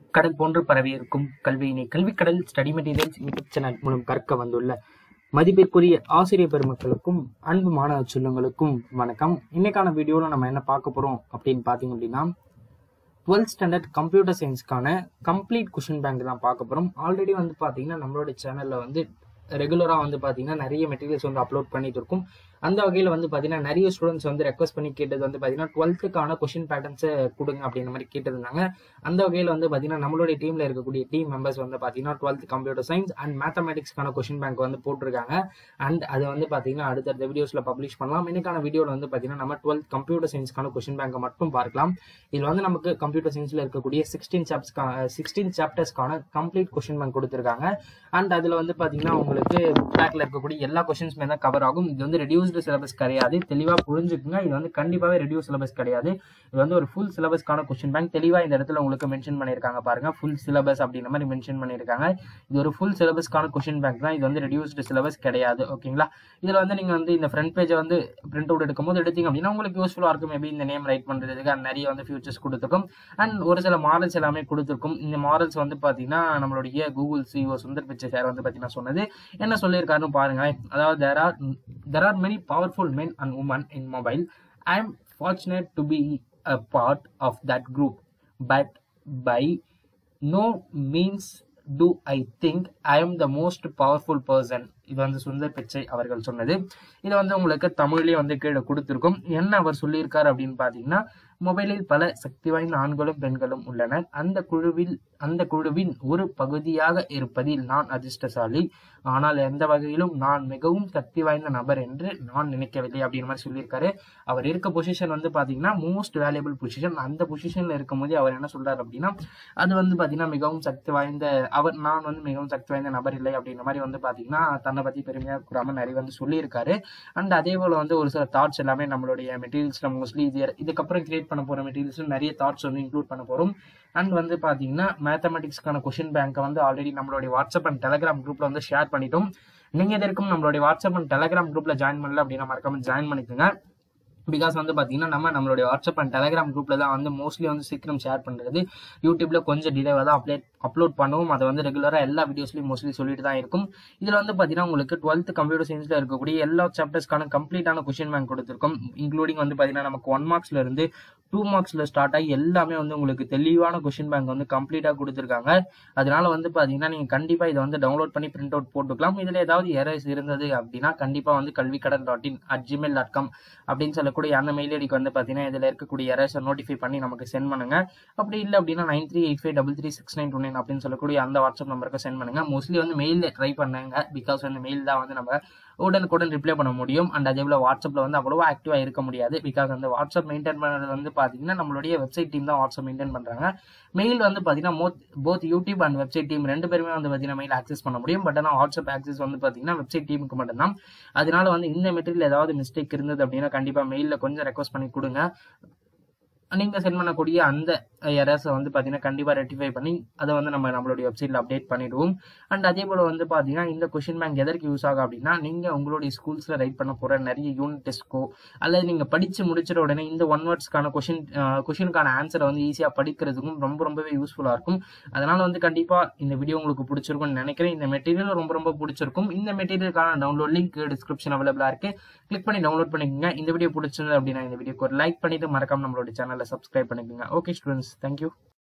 கடல் போன்று பரவியிருக்கும் கல்வியினை Kalvikadal study materials YouTube channel மூலம் கற்க வந்துள்ள மதிப்பிற்குரிய ஆசிரியர் பெருமக்களுக்கும் அன்பு மாணவ சொல்லுங்களுக்கும் வணக்கம் இன்னைக்கான வீடியோவில் நம்ம என்ன பார்க்க போறோம் அப்படின்னு பார்த்தீங்க அப்படின்னா டுவெல்த் ஸ்டாண்டர்ட் கம்ப்யூட்டர் சயின்ஸ்க்கான கம்ப்ளீட் கொஷின் பேங்க் தான் பார்க்க போகிறோம் ஆல்ரெடி வந்து பார்த்தீங்கன்னா நம்மளோட சேனலில் வந்து ரெகுலராக வந்து பார்த்தீங்கன்னா நிறைய மெட்டீரியல்ஸ் வந்து அப்லோட் பண்ணிட்டு இருக்கும் அந்த வகையில் வந்து பார்த்தீங்கன்னா நிறைய ஸ்டூடெண்ட்ஸ் வந்து ரெக்வஸ்ட் பண்ணி கேட்டது வந்து பார்த்தீங்கன்னா டுவெல்த்துக்கான கொஷின் பேட்டர்ன்ஸை கொடுங்க அப்படின்ற மாதிரி கேட்டிருந்தாங்க அந்த வகையில் வந்து பார்த்தீங்கன்னா நம்மளுடைய டீமில் இருக்கக்கூடிய டீம் மெம்பர்ஸ் வந்து பார்த்தீங்கன்னா டுவெல்த் கம்ப்யூட்டர் சயின்ஸ் அண்ட் மேத்தமெட்டிக்ஸ்க்கான கொஷின் பேங்க் வந்து போட்டிருக்காங்க அண்ட் அது வந்து பார்த்தீங்கன்னா அடுத்தடுத்த வீடியோஸில் பப்ளிஷ் பண்ணலாம் இன்னைக்கான வீடியோவில் வந்து பார்த்தீங்கன்னா நம்ம டுவெல்த் கம்ப்யூட்டர் சயின்ஸ்க்கான கொஷின் பேங்கை மட்டும் பார்க்கலாம் இதில் வந்து நமக்கு கம்ப்யூட்டர் சயின்ஸில் இருக்கக்கூடிய சிக்ஸ்டீன் சாப்ஸ்க்கான சிக்ஸ்டீன் சாப்டர்ஸ்க்கான கம்ப்ளீட் கொஷின் பேங்க் கொடுத்துருக்காங்க அண்ட் அதில் வந்து பார்த்தீங்கன்னா உங்களுக்கு பேக்கில் இருக்கக்கூடிய எல்லா கொஷின்ஸுமே தான் கவர் ஆகும் இது வந்து ரெடியூஸ்டு சிலபஸ் கிடையாது தெளிவாக புரிஞ்சுக்குங்க இது வந்து கண்டிப்பாகவே ரெடியூஸ் சிலபஸ் கிடையாது இது வந்து ஒரு ஃபுல் சிலபஸ்க்கான கொஷின் பேங்க் தெளிவாக இந்த இடத்துல உங்களுக்கு மென்ஷன் பண்ணியிருக்காங்க பாருங்க ஃபுல் சிலபஸ் அப்படின்ற மாதிரி மென்ஷன் பண்ணியிருக்காங்க இது ஒரு ஃபுல் சிலபஸ்க்கான கொஷின் பேங்க் தான் இது வந்து ரெடியூஸ்டு சிலபஸ் கிடையாது ஓகேங்களா இதில் வந்து நீங்கள் வந்து இந்த ஃப்ரண்ட் பேஜை வந்து பிரிண்ட் அவுட் எடுக்கும்போது எடுத்தீங்க அப்படின்னா உங்களுக்கு யூஸ்ஃபுல்லாக இருக்கும் மேபி இந்த நேம் ரைட் பண்ணுறதுக்கு and நிறைய வந்து ஃபியூச்சர்ஸ் கொடுத்துருக்கும் அண்ட் ஒரு சில மாடல்ஸ் எல்லாமே கொடுத்துருக்கும் இந்த மாடல்ஸ் வந்து பார்த்தீங்கன்னா நம்மளுடைய கூகுள் சிஓ சுந்தர் பிச்சை சார் வந்து பார்த்தீங்கன்னா சொன்னது என்ன சொல்லியிருக்காருன்னு பாருங்களேன் அதாவது there are there are many powerful men and women in mobile I am fortunate to be a part of that group but by no means do I think I am the most powerful person இது வந்து சுந்தர் பிச்சை அவர்கள் சொன்னது இது வந்து உங்களுக்கு தமிழ்லேயே வந்து கீழே கொடுத்துருக்கும் என்ன அவர் சொல்லியிருக்காரு அப்படின்னு பார்த்தீங்கன்னா மொபைலில் பல சக்தி வாய்ந்த ஆண்களும் பெண்களும் உள்ளனர் அந்த குழுவில் அந்த குழுவின் ஒரு பகுதியாக இருப்பதில் நான் அதிர்ஷ்டசாலி ஆனால் எந்த வகையிலும் நான் மிகவும் சக்தி வாய்ந்த நபர் என்று நான் நினைக்கவில்லை அப்படின்னு மாதிரி சொல்லியிருக்காரு அவர் இருக்க பொசிஷன் வந்து பார்த்தீங்கன்னா மோஸ்ட் வேல்யூபிள் பொசிஷன் அந்த பொசிஷனில் இருக்கும்போது அவர் என்ன சொல்றாரு அப்படின்னா அது வந்து பார்த்தீங்கன்னா மிகவும் சக்தி வாய்ந்த அவர் நான் வந்து மிகவும் சக்தி வாய்ந்த நபர் இல்லை அப்படின்ற மாதிரி வந்து பார்த்தீங்கன்னா தன்னை பற்றி பெருமையாக கூறாமல் நிறைய வந்து சொல்லியிருக்காரு அண்ட் அதே போல் வந்து ஒரு சில தாட்ஸ் எல்லாமே நம்மளுடைய மெட்டீரியல்ஸில் மோஸ்ட்லி இது இதுக்கப்புறம் கிரியேட் பண்ண போகிற மெட்டீரியல்ஸில் நிறைய தாட்ஸ் வந்து இன்க்ளூட் பண்ண போகிறோம் அண்ட் வந்து பார்த்தீங்கன்னா மேத்தமெட்டிக்ஸ்க்கான கொஷின் பேங்க்கை வந்து ஆல்ரெடி நம்மளுடைய வாட்ஸ்அப் அண்ட் டெலகிராம் குரூப்பில் வந்து ஷேர் பண்ணிட்டோம் நீங்கள் இதற்கும் நம்மளுடைய வாட்ஸ்அப் அண்ட் டெலகிராம் குரூப்பில் ஜாயின் பண்ணல அப்படின்னா மறக்காம ஜாயின் பண்ணிக்கோங்க பிகாஸ் வந்து பார்த்தீங்கன்னா நம்ம நம்மளுடைய வாட்ஸ்அப் அண்ட் டெலகிராம் குரூப்பில் தான் வந்து மோஸ்ட்லி வந்து சீக்கிரம் ஷேர் பண்ணுறது யூடியூப்ல கொஞ்சம் டிலேவாக தான் அப்டேட் அப்லோட் பண்ணுவோம் அதை வந்து ரெகுலராக எல்லா வீடியோஸ்லையும் மோஸ்ட்லி சொல்லிட்டு தான் இருக்கும் இதில் வந்து பார்த்தீங்கன்னா உங்களுக்கு டுவெல்த் கம்ப்யூட்டர் சயின்ஸில் இருக்கக்கூடிய எல்லா சாப்டர்ஸ்க்கான கம்ப்ளீட்டான கொஷின் பேங்க் கொடுத்துருக்கோம் இன்க்ளூடிங் வந்து பார்த்தீங்கன்னா நமக்கு ஒன் மார்க்ஸ்ல இருந்து டூ மார்க்ஸில் ஸ்டார்ட் ஆகி எல்லாமே வந்து உங்களுக்கு தெளிவான கொஷின் பேங்க் வந்து கம்ப்ளீட்டாக கொடுத்துருக்காங்க அதனால வந்து பார்த்தீங்கன்னா நீங்கள் கண்டிப்பாக இதை வந்து டவுன்லோட் பண்ணி பிரிண்ட் அவுட் போட்டுக்கலாம் இதில் ஏதாவது எரர்ஸ் இருந்தது அப்படின்னா கண்டிப்பாக வந்து Kalvikadan dot in at Gmail dot com அப்படின்னு சொல்லக்கூடிய அந்த மெயில் ஐடிக்கு வந்து பார்த்தீங்கன்னா இதில் இருக்கக்கூடிய எரர்ஸை நோட்டிஃபை பண்ணி நமக்கு சென்ட் பண்ணுங்க அப்படி இல்லை அப்படின்னா nine three eight five double three six nine two nine அப்படின்னு சொல்லக்கூடிய அந்த வாட்ஸ்அப் நம்பருக்கு சென்ட் பண்ணுங்க மோஸ்ட்லி வந்து மெயிலில் ட்ரை பண்ணுங்க பிகாஸ் வந்து மெயில் தான் வந்து நம்ம உடனுக்குடன் ரிப்ளை பண்ண முடியும் அண்ட் அதே போல் வாட்ஸ்அப்பில் வந்து அவ்வளோ ஆக்டிவாக இருக்க முடியாது பிகாஸ் வந்து வாட்ஸ்அப் மெயின்டைன் பண்ணுறது வந்து பார்த்தீங்கன்னா நம்மளுடைய வெப்சைட் டீம் தான் வாட்ஸ்அப் மெயின்டைன் பண்ணுறாங்க மெயில் வந்து பார்த்தீங்கன்னா மோத் both YouTube and website team ரெண்டு பேருமே வந்து பார்த்தீங்கன்னா மெயில் ஆக்சஸ் பண்ண முடியும் பட் ஆனால் வாட்ஸ்அப் ஆக்சஸ் வந்து பார்த்தீங்கன்னா வெப்சைட் டீமுக்கு மட்டும்தான் அதனால வந்து இந்த மெட்டீரியல் ஏதாவது மிஸ்டேக் இருந்தது அப்படின்னா கண்டிப்பாக மெயிலில் கொஞ்சம் ரெக்வஸ்ட் பண்ணி கொடுங்க நீங்கள் சென்ட் பண்ணக்கூடிய அந்த எரர்ஸை வந்து பார்த்தீங்கன்னா கண்டிப்பாக ரெட்டிஃபை பண்ணி அதை வந்து நம்ம நம்மளுடைய வெப்சைட்டில் அப்டேட் பண்ணிடுவோம் அண்ட் அதே போல் வந்து பார்த்தீங்கன்னா இந்த கொஷின் பேங்க் எதற்கு யூஸ் ஆகும் அப்படின்னா நீங்கள் உங்களுடைய ஸ்கூல்ஸில் ரைட் பண்ண போகிற நிறைய யூனிட் டெஸ்ட்க்கோ அல்லது நீங்கள் படித்து முடிச்சிட உடனே இந்த ஒன் வேர்ட்ஸ்க்கான கொஷின் கொஷினுக்கான ஆன்சரை வந்து ஈஸியாக படிக்கிறதுக்கும் ரொம்ப ரொம்பவே யூஸ்ஃபுல்லாக இருக்கும் அதனால் வந்து கண்டிப்பாக இந்த வீடியோ உங்களுக்கு பிடிச்சிருக்கும்னு நினைக்கிறேன் இந்த மெட்டீரியல் ரொம்ப ரொம்ப பிடிச்சிருக்கும் இந்த மெட்டீரியலுக்கான டவுன்லோட் லிங்க் டிஸ்கிரிப்ஷன் அவைலபிளாக இருக்குது கிளிக் பண்ணி டவுன்லோட் பண்ணிக்கோங்க இந்த வீடியோ பிடிச்சிருந்தது அப்படின்னா இந்த வீடியோக்கு ஒரு லைக் பண்ணிட்டு மறக்காம நம்மளோட சேனலை சப்ஸ்கிரைப் பண்ணிக்கோங்க ஓகே ஸ்டூடெண்ட்ஸ் தேங்க்யூ